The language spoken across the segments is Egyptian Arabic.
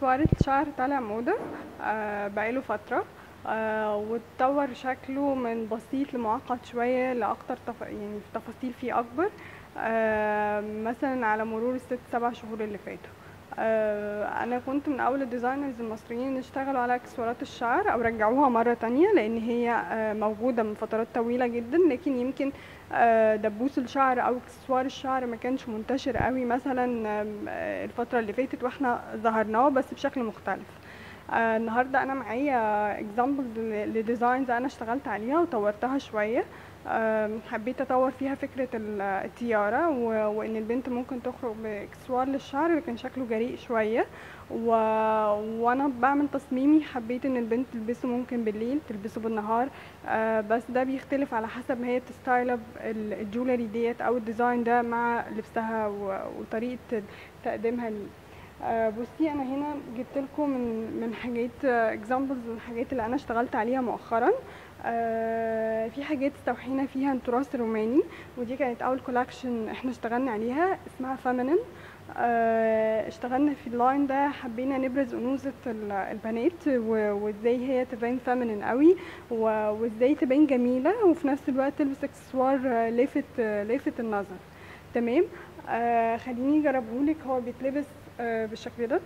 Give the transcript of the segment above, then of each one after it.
اكسسوار الشعر طالع موضة آه، بقاله فترة آه، واتطور شكله من بسيط لمعقد شوية لأكتر تف... يعني تفاصيل فيه أكبر آه، مثلا على مرور الست سبع شهور اللي فاتوا آه، انا كنت من اول الديزاينرز المصريين اللي اشتغلوا على اكسسوارات الشعر او رجعوها مره تانية لان هي آه، موجوده من فترات طويله جدا لكن يمكن آه، دبوس الشعر او اكسسوار الشعر ما كانش منتشر قوي مثلا آم، آه، الفتره اللي فاتت واحنا ظهرناه بس بشكل مختلف آه، النهارده انا معايا اكزامبلز لديزاينز انا اشتغلت عليها وطورتها شويه آم، حبيت اطور فيها فكره ال- التياره و- وان البنت ممكن تخرج باكسسوار للشعر اللي كان شكله جريء شويه و... وانا بعمل تصميمي حبيت ان البنت تلبسه ممكن بالليل تلبسه بالنهار آه بس ده بيختلف على حسب ما هي تستايل ال- الجولري ديت او الديزاين ده مع لبسها و... وطريقه تقديمها ليه آه، بصي انا هنا جبت لكم من من حاجات اكزامبلز من الحاجات اللي انا اشتغلت عليها مؤخرا آه، في حاجات استوحينا فيها التراث الروماني ودي كانت اول كولكشن احنا اشتغلنا عليها اسمها فيمينين اشتغلنا في اللاين ده حبينا نبرز انوثه ال- البنات و- وازاي هي تبان فيمينين قوي و- وازاي تبان جميله وفي نفس الوقت تلبس اكسسوار آه، لافت آه، لافت النظر تمام آه خليني اجربهولك هو بيتلبس آه بالشكل ده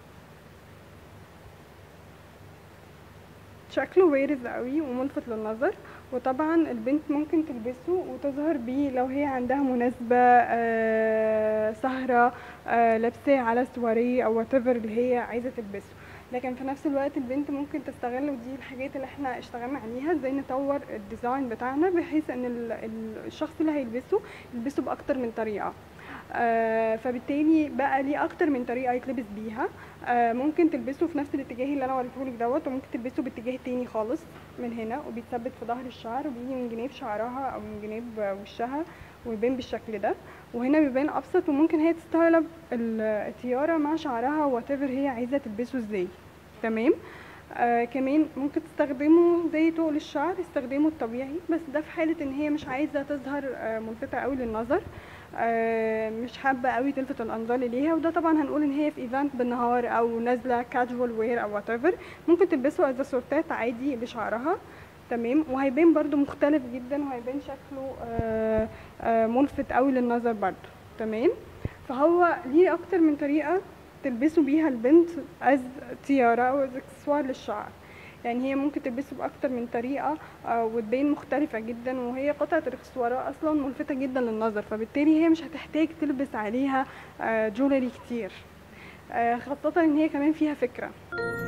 شكله بارز قوي وملفت للنظر وطبعا البنت ممكن تلبسه وتظهر بيه لو هي عندها مناسبة آه سهرة آه لابساه على سواريه او whatever اللي هي عايزة تلبسه لكن في نفس الوقت البنت ممكن تستغل ودي الحاجات اللي احنا اشتغلنا عليها ازاي نطور الديزاين بتاعنا بحيث ان ال- ال- الشخص اللي هيلبسه يلبسه باكتر من طريقة آه، فبالتالي بقى ليه اكتر من طريقه يتلبس بيها آه، ممكن تلبسه في نفس الاتجاه اللي انا وريتهولك دوت وممكن تلبسه باتجاه تاني خالص من هنا وبيتثبت في ظهر الشعر وبيجي من جناب شعرها او من جناب آه، وشها ويبان بالشكل ده وهنا بيبان ابسط وممكن هي تستغرب ال- التياره مع شعرها وات هي عايزه تلبسه ازاي تمام آه كمان ممكن تستخدمه زي تقل الشعر استخدامه الطبيعي بس ده في حالة ان هي مش عايزة تظهر آه ملفتة قوي للنظر آه مش حابة قوي تلفت الانظار ليها وده طبعا هنقول ان هي في ايفنت بالنهار او نازلة كاجوال وير او whatever ممكن تلبسه از سورتات عادي لشعرها تمام وهيبان برضو مختلف جدا وهيبان شكله آه آه ملفت قوي للنظر برضو تمام فهو ليه اكتر من طريقة تلبسوا بيها البنت از تيارة او از اكسسوار للشعر يعني هي ممكن تلبسه باكتر من طريقه آه، وتبين مختلفه جدا وهي قطعه الاكسسوارات اصلا ملفته جدا للنظر فبالتالي هي مش هتحتاج تلبس عليها آه، جولري كتير آه، خاصه ان هي كمان فيها فكره